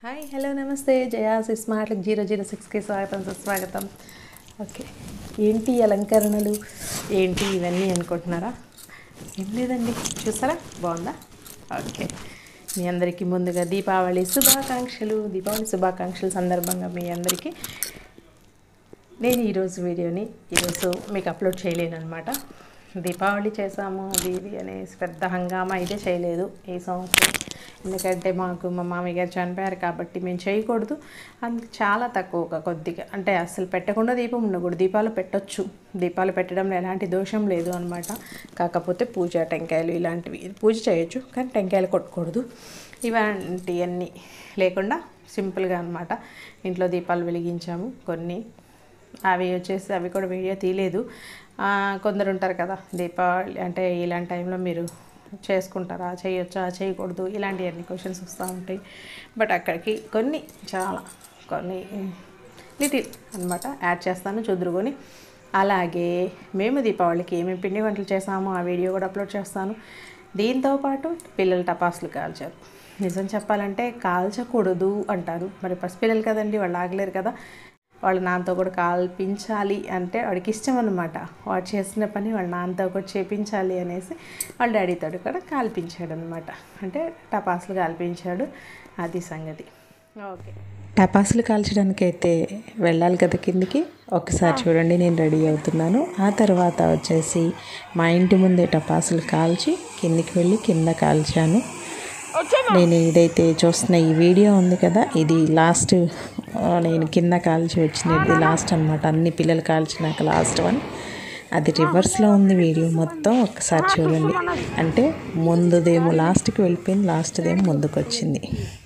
Hi hello నమస్తే Jaya's smart zero zero సిక్స్కి స్వాగతం సుస్వాగతం ఓకే ఏంటి ఈ అలంకరణలు ఏంటి ఇవన్నీ అనుకుంటున్నారా ఏం లేదండి చూసారా బాగుందా ఓకే మీ అందరికీ ముందుగా దీపావళి శుభాకాంక్షలు దీపావళి శుభాకాంక్షల సందర్భంగా మీ అందరికీ నేను ఈరోజు వీడియోని ఈరోజు మీకు అప్లోడ్ చేయలేను అనమాట దీపావళి చేసాము అది ఇది అనేసి పెద్ద హంగామా అయితే చేయలేదు ఈ సంవత్సరం ఎందుకంటే మాకు మా మామయ్య గారు చనిపోయారు కాబట్టి మేము చేయకూడదు అందుకు చాలా తక్కువగా కొద్దిగా అంటే అసలు పెట్టకుండా దీపం ఉండకూడదు దీపాలు పెట్టొచ్చు దీపాలు పెట్టడంలో ఎలాంటి దోషం లేదు అనమాట కాకపోతే పూజ టెంకాయలు ఇలాంటివి పూజ చేయొచ్చు కానీ టెంకాయలు కొట్టకూడదు ఇలాంటివన్నీ లేకుండా సింపుల్గా అనమాట ఇంట్లో దీపాలు వెలిగించాము కొన్ని అవి వచ్చేసి అవి కూడా వీడియో తీయలేదు ఆ, కొందరు ఉంటారు కదా దీపావళి అంటే ఇలాంటి టైంలో మీరు చేసుకుంటారా చేయొచ్చా చేయకూడదు ఇలాంటివన్నీ క్వశ్చన్స్ వస్తూ ఉంటాయి బట్ అక్కడికి కొన్ని చాలా కొన్ని లిటిల్ అనమాట యాడ్ చేస్తాను చూదురుకొని అలాగే మేము దీపావళికి ఏమేమి పిండి వంటలు చేసామో ఆ వీడియో కూడా అప్లోడ్ చేస్తాను దీంతోపాటు పిల్లలు టపాసులు కాల్చారు నిజం చెప్పాలంటే కాల్చకూడదు అంటారు మరి పసిపిల్లలు కదండి వాళ్ళు ఆగలేరు కదా వాళ్ళ నాన్నతో కూడా కాల్పించాలి అంటే వాడికి ఇష్టం అనమాట వాడు చేసిన పని వాళ్ళ నాన్నతో కూడా చేపించాలి అనేసి వాళ్ళ డాడీతో కూడా కాల్పించాడు అనమాట అంటే టపాసులు కాల్పించాడు అది సంగతి ఓకే టపాసులు కాల్చడానికి అయితే వెళ్ళాలి కదా కిందికి ఒకసారి చూడండి నేను రెడీ అవుతున్నాను ఆ తర్వాత వచ్చేసి మా ఇంటి ముందే టపాసులు కాల్చి కిందికి వెళ్ళి కింద కాల్చాను నేను ఇదైతే చూస్తున్న ఈ వీడియో ఉంది కదా ఇది లాస్ట్ ఆ, నేను కింద కాల్చి వచ్చినది లాస్ట్ అనమాట అన్ని పిల్లలు కాల్చినాక లాస్ట్ వన్ అది రివర్స్లో ఉంది వీడియో మొత్తం ఒకసారి చూడండి అంటే ముందుదేమో లాస్ట్కి వెళ్ళిపోయింది లాస్ట్దేమో ముందుకు వచ్చింది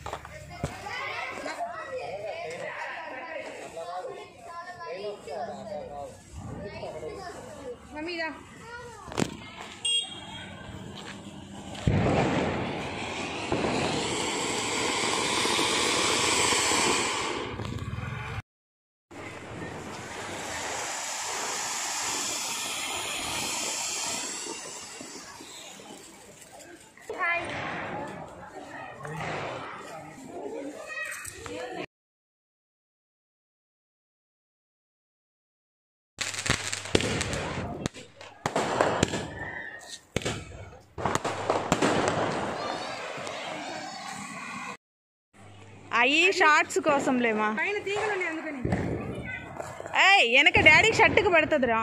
అయ్యి షార్ట్స్ కోసం లేమా ఏయ్ వెనక డాడీ షర్ట్కి పడుతుందిరా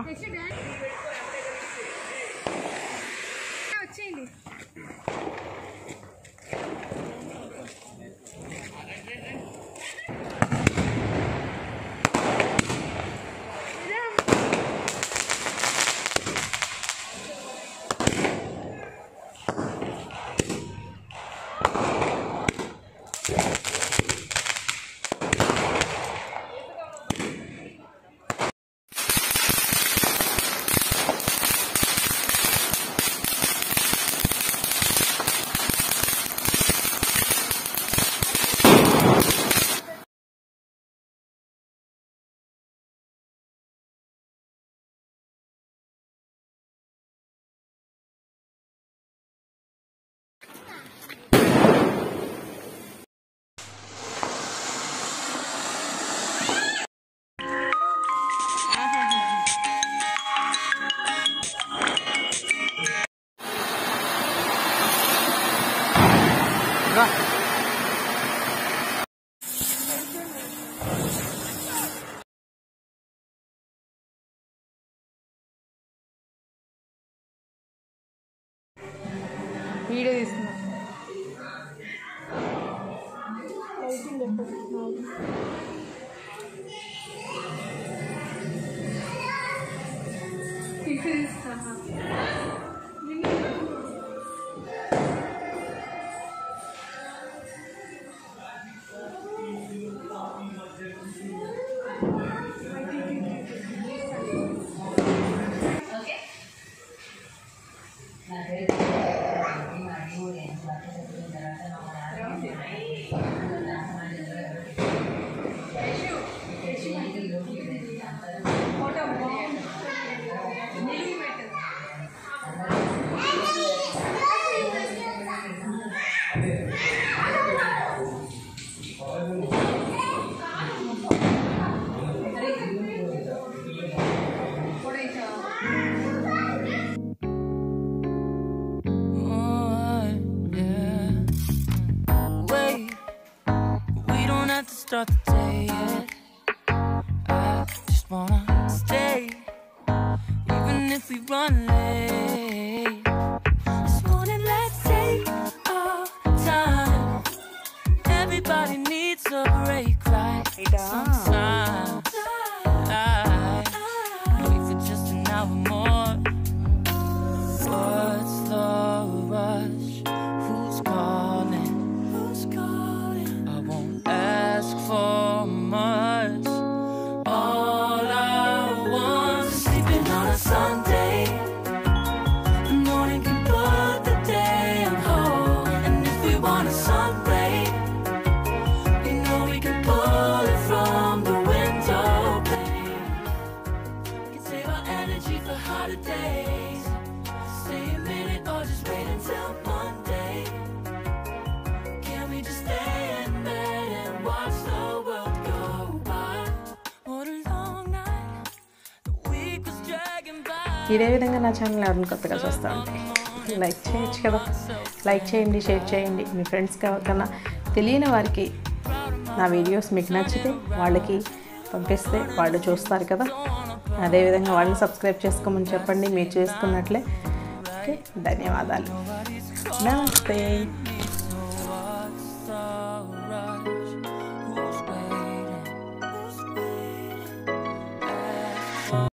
వీడియో తీసుకున్నా start the day yet. I just wanna stay, even if we run late. This morning, let's take our time. Everybody needs a break, right? Sometimes I wait for just an hour more. What's the rush? Who's calling? Who's calling? I won't ask for much. All I want is sleeping on a Sunday. The morning can put the day on hold. And if we want a sun ray, you know we can pull it from the window pane. We can save our energy for harder days. Stay a minute or just wait until Monday. Can we just stay in bed and watch the world go by? What a long night. The week was dragging by. ఇదే విధంగా నా channel ఎవరిని కొత్తగా చూస్తూ ఉంటే like చేయొచ్చు కదా like చేయండి షేర్ చేయండి మీ ఫ్రెండ్స్ కన్నా తెలియని వారికి నా వీడియోస్ మీకు నచ్చితే వాళ్ళకి పంపిస్తే వాళ్ళు చూస్తారు కదా అదేవిధంగా వాళ్ళని సబ్స్క్రైబ్ చేసుకోమని చెప్పండి మీరు చేసుకున్నట్లే ఓకే ధన్యవాదాలు నమస్తే